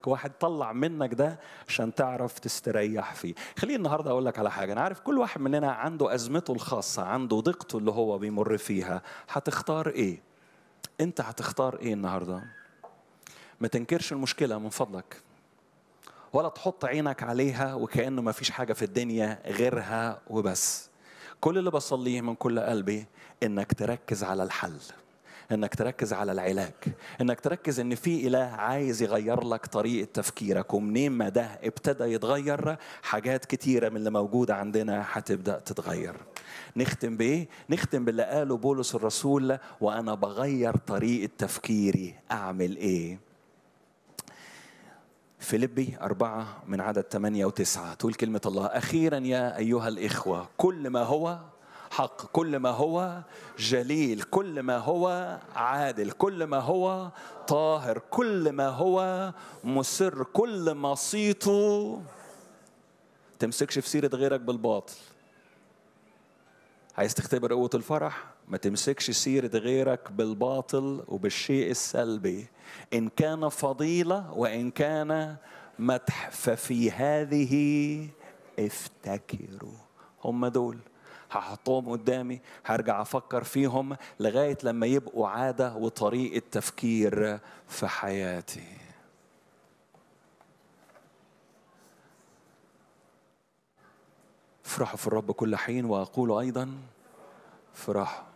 واحد طلع منك ده عشان تعرف تستريح فيه خليني النهاردة أقول لك على حاجة أنا عارف كل واحد مننا عنده أزمته الخاصة عنده ضيقته اللي هو بيمر فيها هتختار إيه أنت هتختار إيه النهاردة ما تنكرش المشكلة من فضلك ولا تحط عينك عليها وكأنه ما فيش حاجة في الدنيا غيرها وبس كل اللي بصليه من كل قلبي إنك تركز على الحل انك تركز على العلاج انك تركز ان في اله عايز يغير لك طريقه تفكيرك ومنين ما ده ابتدى يتغير حاجات كتيره من اللي موجوده عندنا هتبدا تتغير نختم بايه نختم باللي قاله بولس الرسول وانا بغير طريقه تفكيري اعمل ايه فيليبي أربعة من عدد ثمانية وتسعة تقول كلمة الله أخيرا يا أيها الإخوة كل ما هو حق كل ما هو جليل كل ما هو عادل كل ما هو طاهر كل ما هو مسر كل ما صيته تمسكش في سيرة غيرك بالباطل عايز تختبر قوة الفرح ما تمسكش سيرة غيرك بالباطل وبالشيء السلبي إن كان فضيلة وإن كان مدح ففي هذه افتكروا هم دول هحطهم قدامي هرجع افكر فيهم لغايه لما يبقوا عاده وطريقه تفكير في حياتي افرحوا في الرب كل حين واقول ايضا افرحوا